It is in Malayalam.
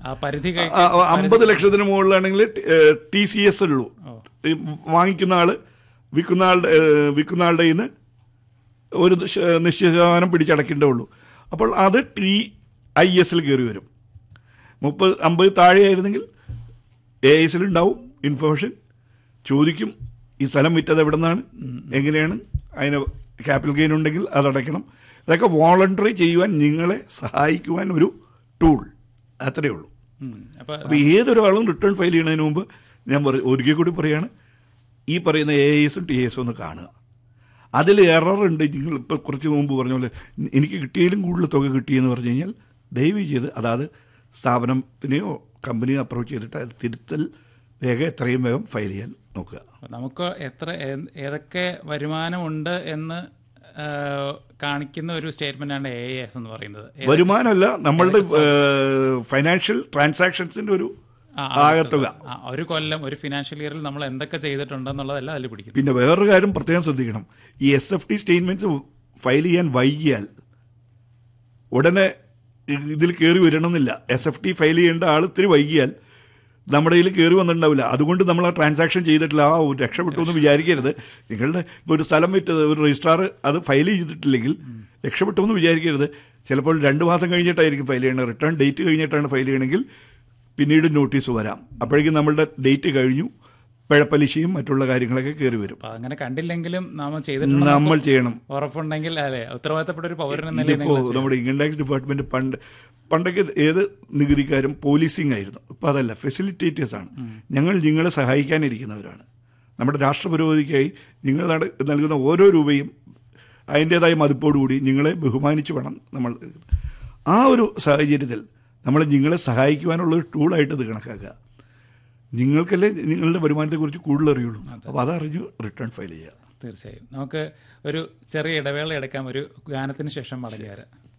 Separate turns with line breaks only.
ആ പരിധി കഴി-
ആ, ആ, അമ്പത് ലക്ഷത്തിന് മുകളിലാണെങ്കിൽ ടി സി എസ് ഉള്ളൂ ഈ വാങ്ങിക്കുന്ന ആള് വിൽക്കുന്ന ആളുടെ ഏ, വിൽക്കുന്ന ആളുടെ കയ്യിൽ നിന്ന് ഒരു ശ- നിശ്ചിത ശതമാനം പിടിച്ചടക്കേണ്ടേ ഉള്ളൂ അപ്പോൾ അത് ടി ഐ എസിൽ കയറി വരും മുപ്പത് അമ്പത് താഴെയായിരുന്നെങ്കിൽ എ എസിലുണ്ടാവും ഇൻഫർമേഷൻ ചോദിക്കും ഈ സ്ഥലം വിറ്റത് എവിടെ നിന്നാണ് എങ്ങനെയാണ് അതിന് ക്യാപിറ്റൽ ഗെയിൻ ഉണ്ടെങ്കിൽ അതടയ്ക്കണം ഇതൊക്കെ വോളണ്ടറി ചെയ്യുവാൻ നിങ്ങളെ സഹായിക്കുവാൻ ഒരു ടൂൾ അത്രയേ ഉള്ളൂ
ഉം. അപ്പൊ
അപ്പോൾ ഏതൊരാളും റിട്ടേൺ ഫയൽ ചെയ്യുന്നതിന് മുമ്പ് ഞാൻ പറ- ഒരിക്കൽ കൂടി പറയാണ് ഈ പറയുന്ന എ എസും ടി എസും ഒന്ന് കാണുക അതിൽ എറർ ഉണ്ട് നിങ്ങൾ ഇപ്പോൾ കുറച്ച് മുമ്പ് പറഞ്ഞ പോലെ എനിക്ക് കിട്ടിയതിലും കൂടുതൽ തുക കിട്ടിയെന്ന് പറഞ്ഞു കഴിഞ്ഞാൽ ദയവ് ചെയ്ത് അതാത് സ്ഥാപനത്തിനെയോ കമ്പനിയോ അപ്രോച്ച് ചെയ്തിട്ട് അത് തിരുത്തൽ രേഖ എത്രയും വേഗം ഫയൽ ചെയ്യാൻ നോക്കുക
നമുക്ക് എത്ര ഏ- ഏതൊക്കെ വരുമാനമുണ്ട് എന്ന് ആ, കാണിക്കുന്ന ഒരു സ്റ്റേറ്റ്മെന്റ് ആണ് എ എസ് എന്ന് പറയുന്നത് ഏ-
വരുമാനമല്ല നമ്മളുടെ ഫൈനാൻഷ്യൽ ട്രാൻസാക്ഷൻസിൻ്റെ ഒരു
ആ,
ആകത്തുക
ആ, ഒരു കൊല്ലം ഒരു ഫിനാൻഷ്യൽ ഇയറിൽ നമ്മൾ എന്തൊക്കെ ചെയ്തിട്ടുണ്ടെന്നുള്ളതെല്ലാം അതിൽ പിടിക്കും
പിന്നെ വേറൊരു കാര്യം പ്രത്യേകം ശ്രദ്ധിക്കണം ഈ S F T statements file ചെയ്യാൻ വൈകിയാൽ ഉടനെ ഇതിൽ കയറി വരണമെന്നില്ല എസ് എഫ് ടി ഫയൽ ചെയ്യേണ്ട ആൾ ഇത്തിരി വൈകിയാൽ നമ്മുടെ കയ്യിൽ കയറി വന്നിട്ടുണ്ടാവില്ല അതുകൊണ്ട് നമ്മൾ ആ ട്രാൻസാക്ഷൻ ചെയ്തിട്ടില്ല ആ ഒരു രക്ഷപ്പെട്ടു എന്ന് വിചാരിക്കരുത് നിങ്ങളുടെ ഇപ്പോൾ ഒരു സ്ഥലം വിറ്റത് ഒരു രജിസ്ട്രാർ അത് ഫയൽ ചെയ്തിട്ടില്ലെങ്കിൽ രക്ഷപ്പെട്ടു എന്ന് വിചാരിക്കരുത് ചിലപ്പോൾ രണ്ട് മാസം കഴിഞ്ഞിട്ടായിരിക്കും ഫയൽ ചെയ്യണത് റിട്ടേൺ ഡേറ്റ് കഴിഞ്ഞിട്ടാണ് ഫയൽ ചെയ്യണമെങ്കിൽ പിന്നീട് നോട്ടീസ് വരാം അപ്പോഴേക്കും നമ്മളുടെ ഡേറ്റ് കഴിഞ്ഞു പിഴപ്പലിശയും മറ്റുള്ള കാര്യങ്ങളൊക്കെ കയറി വരും
അപ്പൊ അങ്ങനെ കണ്ടില്ലെങ്കിലും നാം ചെയ്തിട്ടുണ്ട്
നമ്മൾ ചെയ്യണം
ഉറപ്പുണ്ടെങ്കിൽ അല്ലെ ഉത്തരവാദിത്തപ്പെട്ട ഒരു പൗരൻ എന്ന നിലയിൽ
ഇതിപ്പോ
നിങ്ങൾ
നമ്മുടെ ഇൻകം ടാക്സ് ഡിപ്പാർട്ട്മെന്റ് പണ്ട് പണ്ടൊക്കെ ഏത് നികുതിക്കാരും പോലീസിംഗ് ആയിരുന്നു ഇപ്പൊ അതല്ല ഫെസിലിറ്റേറ്റേഴ്സ് ആണ് ഞങ്ങൾ നിങ്ങളെ സഹായിക്കാനിരിക്കുന്നവരാണ് നമ്മുടെ രാഷ്ട്ര പുരോഗതിക്കായി നിങ്ങൾ നട- നൽകുന്ന ഓരോ രൂപയും അതിൻ്റെതായ മതിപ്പോടുകൂടി നിങ്ങളെ ബഹുമാനിച്ച് വേണം നമ്മൾ ആ ഒരു സാഹചര്യത്തിൽ നമ്മൾ നിങ്ങളെ സഹായിക്കുവാനുള്ള ഒരു ടൂളായിട്ട് ഇത് കണക്കാക്കുക നിങ്ങൾക്കല്ലേ നിങ്ങളുടെ വരുമാനത്തെക്കുറിച്ച് കൂടുതൽ അറിയുള്ളൂ അപ്പോൾ അതറിഞ്ഞു റിട്ടേൺ ഫയൽ ചെയ്യുക
തീർച്ചയായും നമുക്ക് ഒരു ചെറിയ ഇടവേള എടുക്കാം ഒരു ഗാനത്തിന് ശേഷം മടങ്ങി വരാം